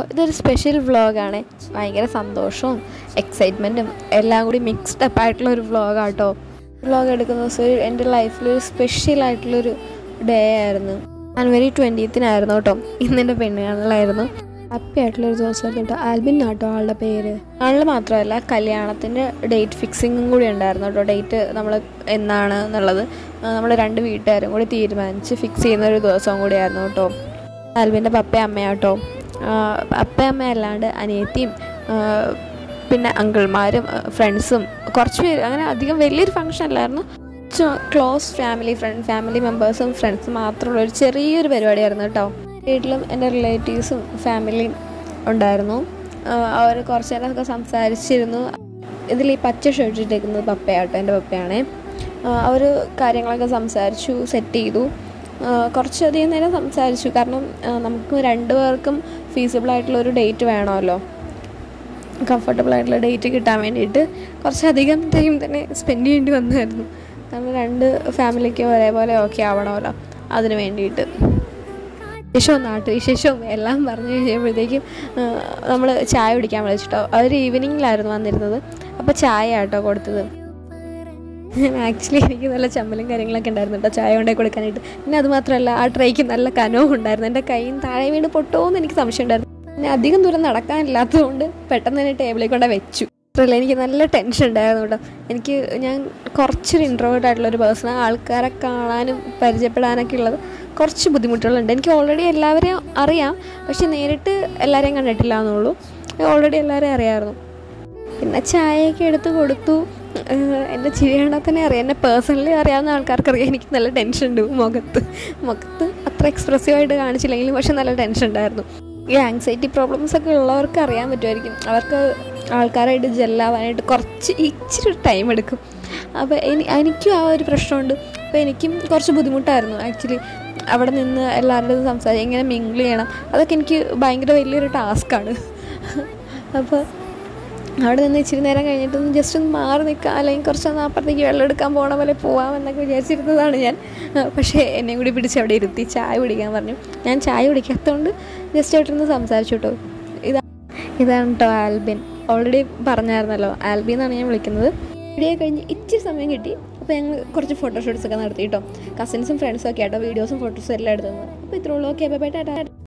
ഇതൊരു സ്പെഷ്യൽ വ്ളോഗാണ് ഭയങ്കര സന്തോഷവും എക്സൈറ്റ്മെൻറ്റും എല്ലാം കൂടി മിക്സ്ഡ് അപ്പ് ആയിട്ടുള്ള ഒരു വ്ളോഗാട്ടോ വ്ളോഗ് എടുക്കുന്ന ദിവസം ഒരു- എൻ്റെ ലൈഫിലൊരു സ്പെഷ്യൽ ആയിട്ടുള്ളൊരു ഡേ ആയിരുന്നു ജനുവരി ട്വൻറ്റീത്തിനായിരുന്നു കേട്ടോ ഇന്നെൻ്റെ പെണ്ണുകാണലായിരുന്നു ഹാപ്പി ആയിട്ടുള്ളൊരു ദിവസമായിരുന്നു കേട്ടോ ആൽബിൻ നാട്ടോ ആളുടെ പേര് ആളുടെ മാത്രമല്ല കല്യാണത്തിൻ്റെ ഡേറ്റ് ഫിക്സിങ്ങും കൂടി ഉണ്ടായിരുന്നു കേട്ടോ ഡേറ്റ് നമ്മൾ എന്നാണ് എന്നുള്ളത് നമ്മൾ രണ്ട് വീട്ടുകാരും കൂടി തീരുമാനിച്ച് ഫിക്സ് ചെയ്യുന്ന ഒരു ദിവസവും കൂടിയായിരുന്നു കേട്ടോ ആൽബിൻ്റെ പപ്പയും അമ്മയാട്ടോ അപ്പയും അമ്മയും അല്ലാണ്ട് അനിയത്തിയും ആ, പിന്നെ അങ്കിൾമാരും ഫ്രണ്ട്സും കുറച്ച് പേര് അങ്ങനെ അധികം വലിയൊരു ഫങ്ഷൻ അല്ലായിരുന്നു ക്ലോസ് ഫാമിലി ഫ്രണ്ട് ഫാമിലി മെമ്പേഴ്സും ഫ്രണ്ട്സും മാത്രമുള്ള ഒരു ചെറിയൊരു പരിപാടിയായിരുന്നു കേട്ടോ വീട്ടിലും എൻ്റെ റിലേറ്റീവ്സും ഫാമിലിയും ഉണ്ടായിരുന്നു അവർ കുറച്ച് നേരമൊക്കെ സംസാരിച്ചിരുന്നു ഇതിൽ ഈ പച്ച ഷർട്ട് ഇട്ടേക്കുന്നത് പപ്പയാട്ടോ എൻ്റെ പപ്പയാണേ അവർ കാര്യങ്ങളൊക്കെ സംസാരിച്ചു സെറ്റ് ചെയ്തു ആ, കുറച്ചധികം നേരം സംസാരിച്ചു കാരണം ആ, നമുക്ക് രണ്ടു പേർക്കും ഫീസിബിൾ ആയിട്ടുള്ള ഒരു ഡേറ്റ് വേണമല്ലോ കംഫർട്ടബിൾ ആയിട്ടുള്ള ഡേറ്റ് കിട്ടാൻ വേണ്ടിയിട്ട് കുറച്ചധികം ടൈം തന്നെ സ്പെൻഡ് ചെയ്യേണ്ടി വന്നായിരുന്നു കാരണം രണ്ട് ഫാമിലിക്കും ഒരേപോലെ ഓക്കെ ആവണമല്ലോ അതിന് വേണ്ടിയിട്ട് വിശേഷവും നാട്ടുവിശേഷവും എല്ലാം പറഞ്ഞു കഴിയുമ്പോഴത്തേക്കും നമ്മൾ ചായ കുടിക്കാൻ വിളിച്ചിട്ടോ അവർ ഈവനിങ്ങിലായിരുന്നു വന്നിരുന്നത് അപ്പോൾ ചായ ആട്ടോ കൊടുത്തത് ആക്ച്വലി എനിക്ക് നല്ല ചമ്മലും കാര്യങ്ങളൊക്കെ ഉണ്ടായിരുന്നു കേട്ടോ ചായ കൊണ്ടേ കൊടുക്കാനായിട്ട് പിന്നെ അത് മാത്രമല്ല ആ ട്രേക്ക് നല്ല കനവും ഉണ്ടായിരുന്നു എൻ്റെ കൈയും താഴെ വീണ് പൊട്ടുമോ എന്ന് എനിക്ക് സംശയം ഉണ്ടായിരുന്നു പിന്നെ അധികം ദൂരം നടക്കാനില്ലാത്തതുകൊണ്ട് പെട്ടെന്ന് തന്നെ ടേബിളിൽ കൊണ്ട് വെച്ചു മാത്രമല്ല എനിക്ക് നല്ല ടെൻഷൻ ഉണ്ടായിരുന്നു കേട്ടോ എനിക്ക് ഞാൻ കുറച്ചൊരു ഇൻട്രോവേർട്ട് ആയിട്ടുള്ള ഒരു പേഴ്സൺ ആൾക്കാരെ കാണാനും പരിചയപ്പെടാനൊക്കെ ഉള്ളത് കുറച്ച് ബുദ്ധിമുട്ടുകളുണ്ട് എനിക്ക് ഓൾറെഡി എല്ലാവരെയും അറിയാം പക്ഷെ നേരിട്ട് എല്ലാവരെയും കണ്ടിട്ടില്ല എന്നുള്ളൂ ഓൾറെഡി എല്ലാവരെയും അറിയാമായിരുന്നു പിന്നെ ചായയൊക്കെ എടുത്ത് കൊടുത്തു ഏഹ് എൻ്റെ ചിരി കണ്ടാൽ തന്നെ അറിയാം എന്നെ പേഴ്സണലി അറിയാവുന്ന ആൾക്കാർക്കറിയാം എനിക്ക് നല്ല ടെൻഷൻ ഉണ്ട് മുഖത്ത് മുഖത്ത് അത്ര എക്സ്പ്രസീവായിട്ട് കാണിച്ചില്ലെങ്കിലും പക്ഷെ നല്ല ടെൻഷൻ ഉണ്ടായിരുന്നു ഈ ആങ്സൈറ്റി പ്രോബ്ലംസ് ഒക്കെ ഉള്ളവർക്ക് അറിയാൻ പറ്റുമായിരിക്കും അവർക്ക് ആൾക്കാരായിട്ട് ജെല്ലാവാനായിട്ട് കുറച്ച് ഇച്ചിരി ടൈം എടുക്കും അപ്പോൾ എനി എനിക്കും ആ ഒരു പ്രശ്നമുണ്ട് അപ്പോൾ എനിക്കും കുറച്ച് ബുദ്ധിമുട്ടായിരുന്നു ആക്ച്വലി അവിടെ നിന്ന് എല്ലാവരുടെയും സംസാരിച്ച് എങ്ങനെ മിങ്കിൾ ചെയ്യണം അതൊക്കെ എനിക്ക് ഭയങ്കര വലിയൊരു ടാസ്ക്കാണ് അപ്പോൾ അവിടെ നിന്ന് ഇച്ചിരി നേരം കഴിഞ്ഞിട്ടൊന്ന് ജസ്റ്റ് ഒന്ന് മാറി നിൽക്കാം അല്ലെങ്കിൽ കുറച്ചൊന്ന് അപ്പുറത്തേക്ക് വെള്ളം എടുക്കാൻ പോകണ പോലെ പോവാമെന്നൊക്കെ വിചാരിച്ചിരുന്നതാണ് ഞാൻ ആ, പക്ഷേ എന്നെയും കൂടി പിടിച്ച് അവിടെ ഇരുത്തി ചായ കുടിക്കാൻ പറഞ്ഞു ഞാൻ ചായ കുടിക്കാത്തതുകൊണ്ട് ജസ്റ്റ് ആയിട്ടൊന്ന് സംസാരിച്ചു കേട്ടോ ഇതാ ഇതാണ് കേട്ടോ ആൽബിൻ ഓൾറെഡി പറഞ്ഞായിരുന്നല്ലോ ആൽബി എന്നാണ് ഞാൻ വിളിക്കുന്നത് വീഡിയോ കഴിഞ്ഞ് ഇച്ചിരി സമയം കിട്ടി അപ്പോൾ ഞങ്ങൾ കുറച്ച് ഫോട്ടോഷൂട്ട്സ് ഒക്കെ നടത്തി കേട്ടോ കസിൻസും ഫ്രണ്ട്സും ഒക്കെ ആട്ടോ വീഡിയോസും ഫോട്ടോസും എല്ലാം എടുത്തത് അപ്പോൾ ഇത്രയുള്ളൂ ഓക്കെ ബൈ ബൈ ടാറ്റാ